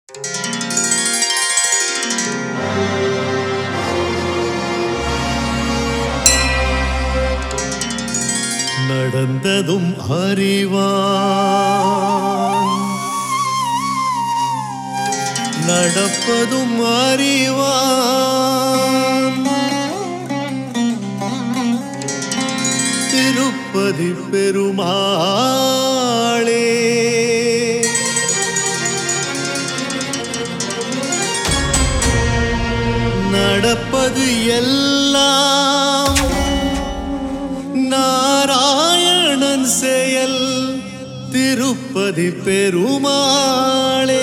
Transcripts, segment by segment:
நடந்ததும் அறிவான் நடப்பதும் அறிவான் திருப்பதி பெருமாளே நடப்பது எல்லாம் நாராயணன் செயல் திருப்பதி பெருமாளே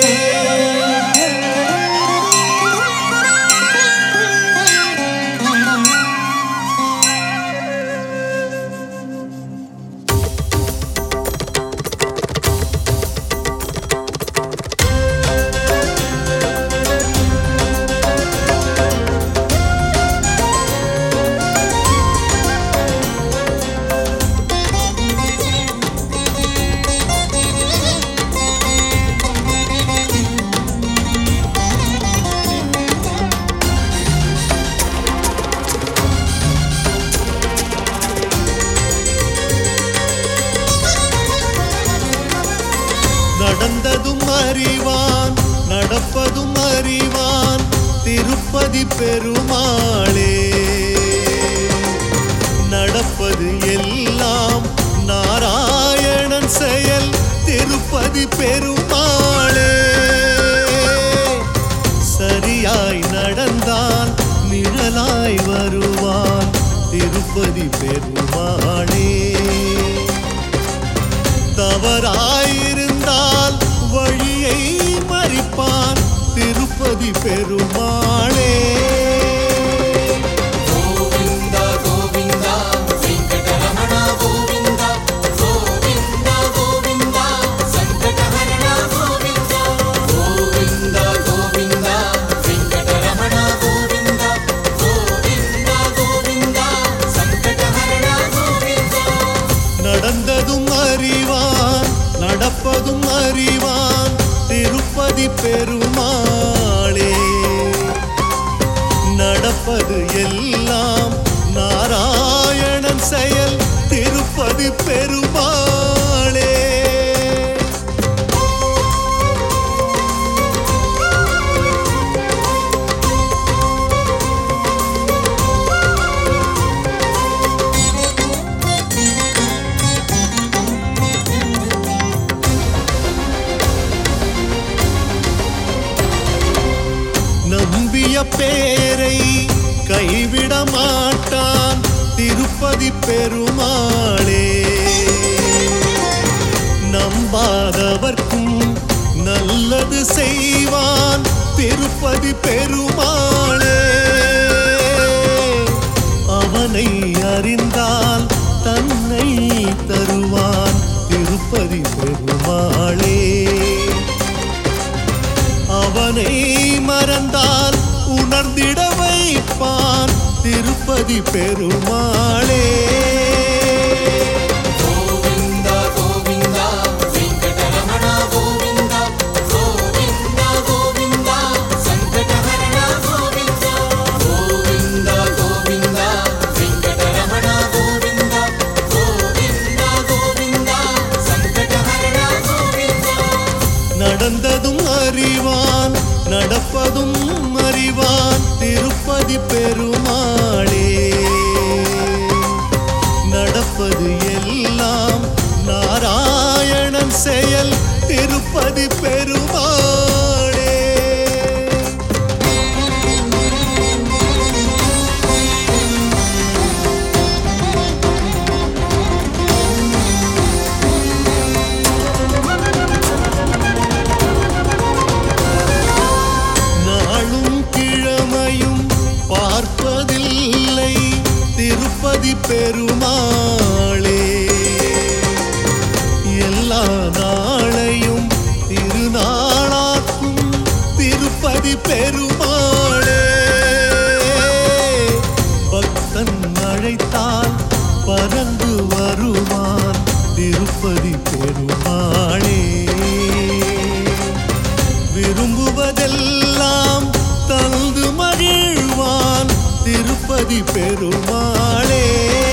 நடந்ததும் அறிவான் நடப்பதும் அறிவான் திருப்பதி பெருமாளே நடப்பது எல்லாம் நாராயணன் செயல் திருப்பதி பெருமாளே சரியாய் நடந்தான் நிழலாய் வருவான் திருப்பதி பெருமாளே தவறாயிருந்தால் வழியை மறிப்பான் திருப்பதி பெருமாளே ಗೋವಿಂದ ಗೋವಿಂದ ವೆಂಕಟರಮಣ ಗೋವಿಂದ ಗೋವಿಂದ ಗೋವಿಂದ ಸಂಕಟಹರಣ ಗೋವಿಂದ ಗೋವಿಂದ ಗೋವಿಂದ ವೆಂಕಟರಮಣ ಗೋವಿಂದ ಗೋವಿಂದ ಗೋವಿಂದ ಸಂಕಟಹರಣ ಗೋವಿಂದ நடந்ததும் அறிவான் நடப்பதும் அறிவான் திருப்பதி பெருமாளே நடப்பது எல்லாம் நாராயணன் செயல் திருப்பதி பெருமாளே நம்பிய பேரை கைவிட மாட்டான் திருப்பதி பெருமாளே நம்பாதவர்க்கும் நல்லது செய்வான் திருப்பதி பெருமாளே அவனை அறிந்தால் தன்னை தருவான் திருப்பதி பெருமாளே அவனை மறந்தால் உணர்ந்திட வைப்பான் திருப்பதி பெருமாளே ಗೋವಿಂದ ಗೋವಿಂದ ವೆಂಕಟರಮಣ ಗೋವಿಂದ ಗೋವಿಂದ ಗೋವಿಂದ ಸಂಕಟಹರಣ ಗೋವಿಂದ ಗೋವಿಂದ ಗೋವಿಂದ ವೆಂಕಟರಮಣ ಗೋವಿಂದ ಗೋವಿಂದ ಗೋವಿಂದ ಸಂಕಟಹರಣ ಗೋವಿಂದ நடந்ததும் அறிவான் நடப்பதும் அறிவான் திருப்பதி பெருமாளே நடப்பது எல்லாம் நாராயணன் செயல் திருப்பதி பெருமாளே நாளும் கிழமையும் பார்ப்பதில்லை திருப்பதி பெருமாளே எல்லா நாளையும் திருநாளாக்கும் திருப்பதி பெருமாளே பக்தன் அழைத்தால் பறந்து வருவான் திருப்பதி பெருமாளே விரும்புவதெல்லாம் தந்து மகிழ்வான் திருப்பதி பெருமாளே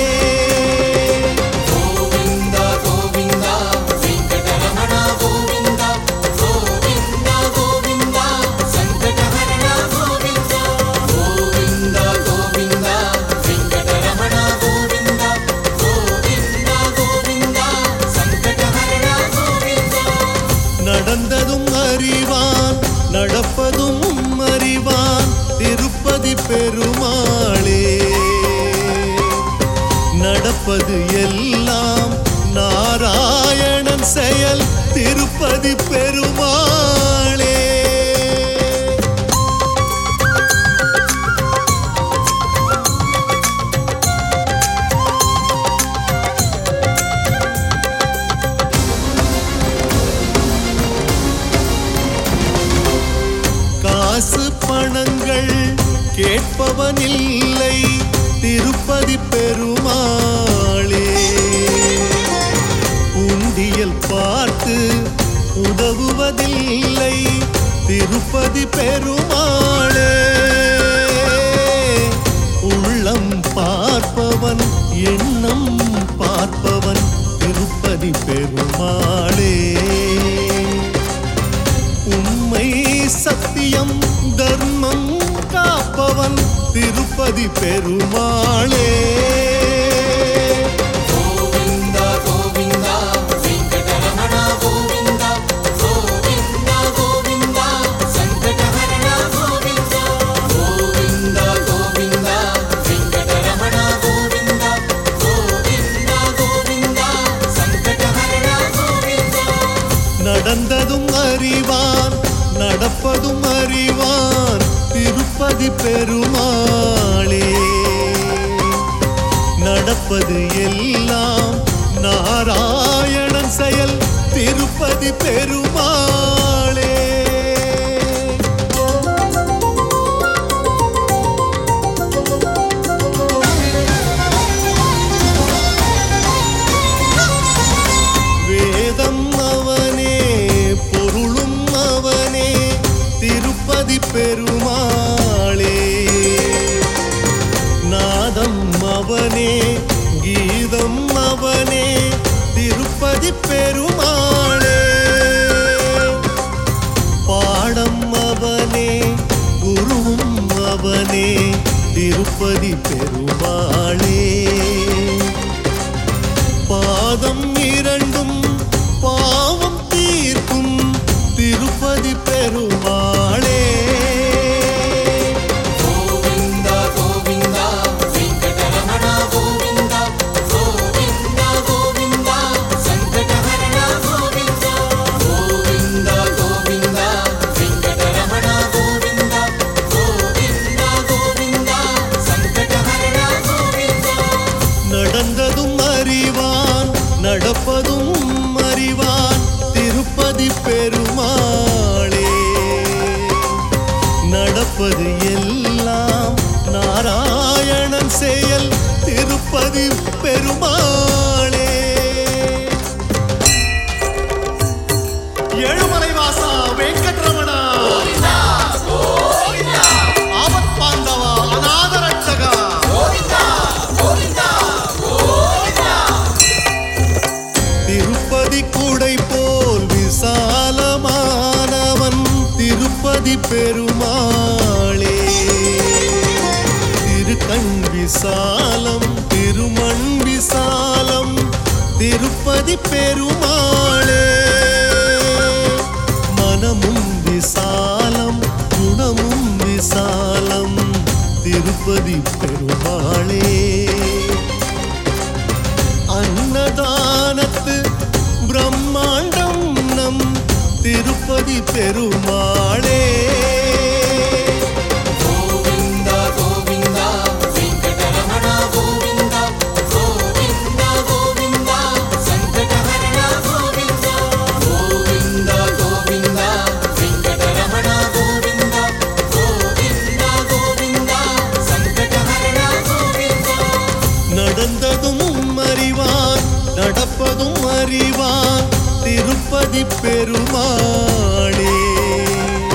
கோவிந்தா கோவிந்தா வெங்கடரமணா கோவிந்தா கோவிந்தா கோவிந்தா சங்கடஹரணா கோவிந்தா கோவிந்தா கோவிந்தா வெங்கடரமணா கோவிந்தா கோவிந்தா கோவிந்தா சங்கடஹரணா கோவிந்தா நடந்ததும் அறிவான் நடப்பதும் அறிவான் திருப்பதி பெருமாளே நடப்பது எல்லாம் நாராயணன் செயல் திருப்பதி பெருமாளே காசு பணங்கள் கேட்பவனில்லை திருப்பதி பெருமாளே உண்டியல் பார்த்து உதவுவதில்லை திருப்பதி பெருமாளே உள்ளம் பார்ப்பவன் எண்ணம் பார்ப்பவன் திருப்பதி பெருமாளே உண்மை சத்தியம் தர்மம் காப்பவன் திருப்பதி பெருமாளே கோவிந்தா கோவிந்தா வெங்கடரமணா கோவிந்தா கோவிந்தா கோவிந்தா சங்கடஹரணா கோவிந்தா கோவிந்தா கோவிந்தா வெங்கடரமணா கோவிந்தா கோவிந்தா கோவிந்தா சங்கடஹரணா கோவிந்தா நடந்ததும் அறிவான் நடப்பதும் அறிவான் திருப்பதி பெருமாளே நடப்பது எல்லாம் நாராயணன் செயல் திருப்பதி பெருமாளே வேதம் அவனே பொருளும் அவனே திருப்பதி பெருமாளே நாதம் அவனே கீதம் அவனே திருப்பதி பெருமாளே பாடம் அவனே குருவும் அவனே திருப்பதி பெருமாளே பாதம் இரண்டும் பாவம் தீர்க்கும் திருப்பதி பெருமாளே கோவிந்தா கோவிந்தா வெங்கடரமணா கோவிந்தா கோவிந்தா கோவிந்தா சங்கடஹரணா கோவிந்தா கோவிந்தா கோவிந்தா வெங்கடரமணா கோவிந்தா கோவிந்தா கோவிந்தா சங்கடஹரணா கோவிந்தா நடந்ததும் அறிவான் நடப்பதும் அறிவான் திருப்பதி பெருமாளே நடப்பது எல்லாம் நாராயணன் செயல் திருப்பதி பெருமாளே ஏழுமலை வாசா வெங்கட்ரமணா ஆபத் பாந்தவா அநாத ரட்சகா திருப்பதி கூடை போல் விசாலமானவன் திருப்பதி பெருமாளே திருக்கண் விசாலம் திருமண் விசாலம் திருப்பதி பெருமாளே மனமும் விசாலம் குணமும் விசாலம் திருப்பதி பெருமாளே அன்னதானத்து பிரம்மாண்டம் நம் திருப்பதி பெருமாளே கோவிந்தா கோவிந்தா வெங்கடரமணா கோவிந்தா கோவிந்தா கோவிந்தா சங்கடஹரணா கோவிந்தா கோவிந்தா கோவிந்தா வெங்கடரமணா கோவிந்தா கோவிந்தா கோவிந்தா சங்கடஹரணா கோவிந்தா நடந்ததும் அறிவான் நடப்பதும் அறிவான் திருப்பதி பெருமாளே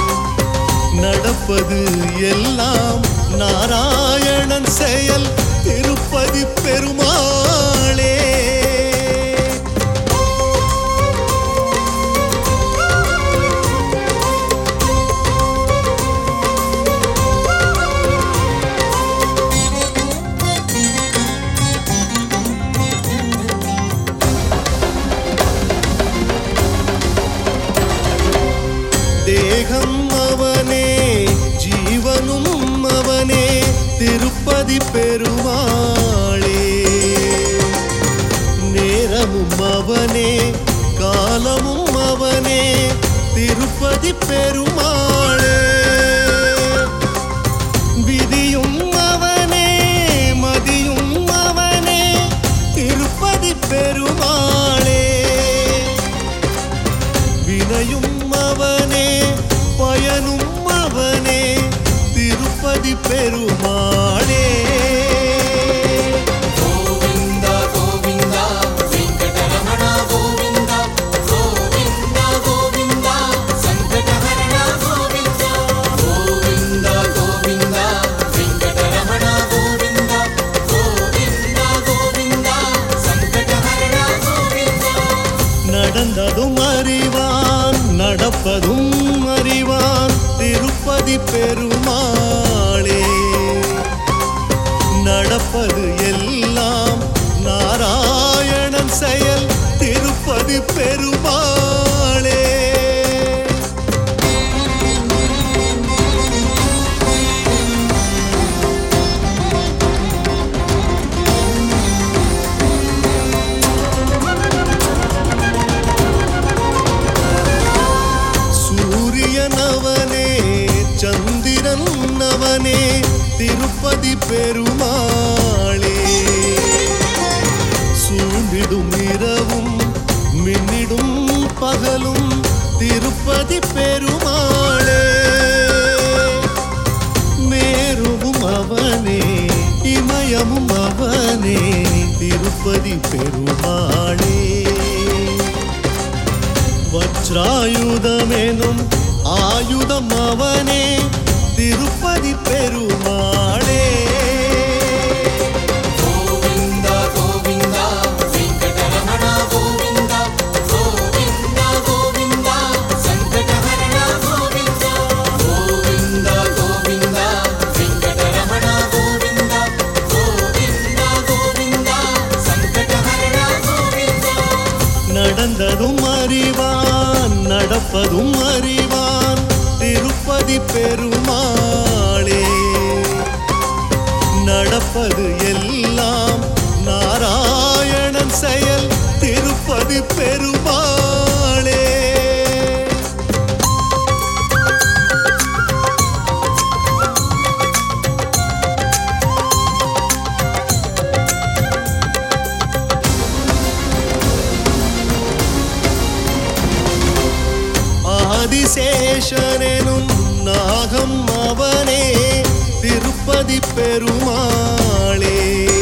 நடப்பது எல்லாம் நாராயணன் செயல் திருப்பதி பெருமாளே தேகம் அவனே ஜீவனும் அவனே திருப்பதி பெருமாளே நேரமும் அவனே காலமும் அவனே திருப்பதி பெருமாளே விதியும் அவனே மதியும் அவனே திருப்பதி பெருமாளே வினையும் அவனே பயனும் அவனே திருப்பதி பெருமாளே గోవింద గోవింద వెంకటరమణ గోవింద గోవింద గోవింద సంకటహరణ గోవింద గోవింద గోవింద వెంకటరమణ గోవింద గోవింద గోవింద సంకటహరణ గోవింద நடந்ததும் அறிவான் நடப்பதும் அறிவான் திருப்பதி பெருமாளே நடப்பது எல்லாம் நாராயணன் செயல் திருப்பதி பெருமாளே சூரியன் அவனே சந்திரன் அவனே திருப்பதி பெருமாளே சூழ்ந்திடும் இரவும் மின்னிடும் பகலும் திருப்பதி பெருமாளே மேருவும் அவனே இமயமும் அவனே திருப்பதி பெருமாளே வஜ்ராயுதமெனும் ஆயுதம் அவனே திருப்பதி பெருமாளே గోవింద గోవింద వెంకటరమణ గోవింద గోవింద గోవింద సంకటహరణ గోవింద గోవింద గోవింద వెంకటరమణ గోవింద గోవింద గోవింద సంకటహరణ గోవింద நடந்ததும் அறிவான் நடப்பதும் அறிவான் திருப்பதி பெருமாளே நடப்பது எல்லாம் நாராயணன் செயல் திருப்பதி பெருமாளே ஆதிசேஷனெனும் நாகம் அவனே திருப்பதி பெருமாளே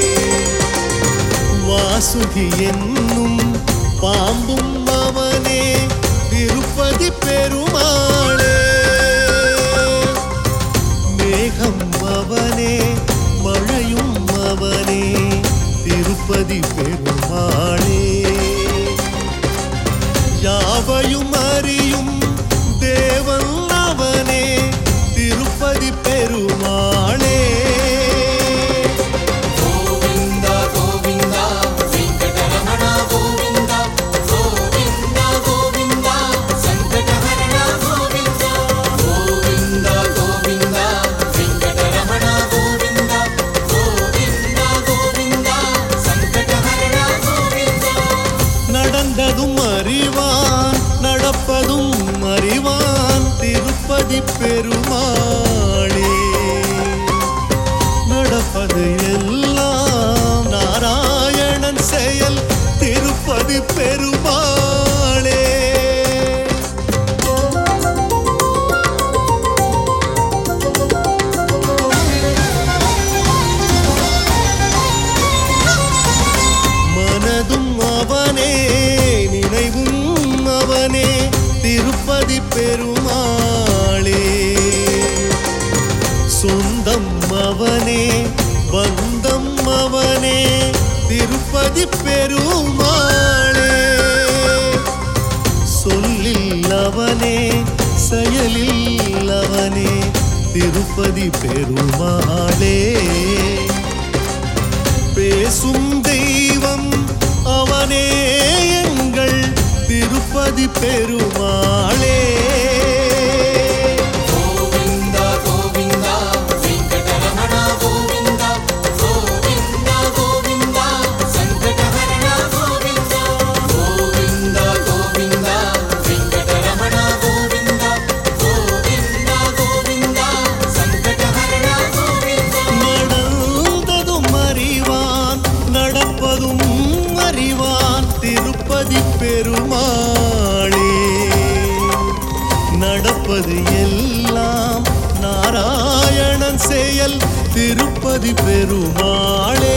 வாசுகி என்னும் பாம்பும் அவனே திருப்பதி பெருமாளே மேகம் அவனே மழையும் அவனே திருப்பதி பெருமாளே யாவையும் அறியும் தேவன் அவனே திருப்பதி பெருமாளே గోవింద గోవింద వెంకటరమణ గోవింద గోవింద గోవింద సంకటహరణ గోవింద గోవింద గోవింద వెంకటరమణ గోవింద గోవింద గోవింద సంకటహరణ గోవింద நடந்ததும் அறிவான் நடப்பதும் அறிவான் திருப்பதி பெருமாளே நடப்பது எல்லாம் நாராயணன் செயல் திருப்பதி பெருமாளே மனதும் அவனே நினைவும் அவனே திருப்பதி பெருமாளே செயலில் அவனே திருப்பதி பெருமாளே பேசும் தெய்வம் அவனே எங்கள் திருப்பதி பெருமாளே கோவிந்த கோவிந்த வெங்கடரமண கோவிந்த கோவிந்த கோவிந்த சங்கடஹரண கோவிந்த கோவிந்த கோவிந்த வெங்கடரமண கோவிந்த கோவிந்த கோவிந்த சங்கடஹரண கோவிந்த நடந்ததும் அறிவான் நடப்பதும் அறிவான் திருப்பதி பெருமாளே நடப்பது எல்லாம் நாராயணன் செயல் திருப்பதி பெருமாளே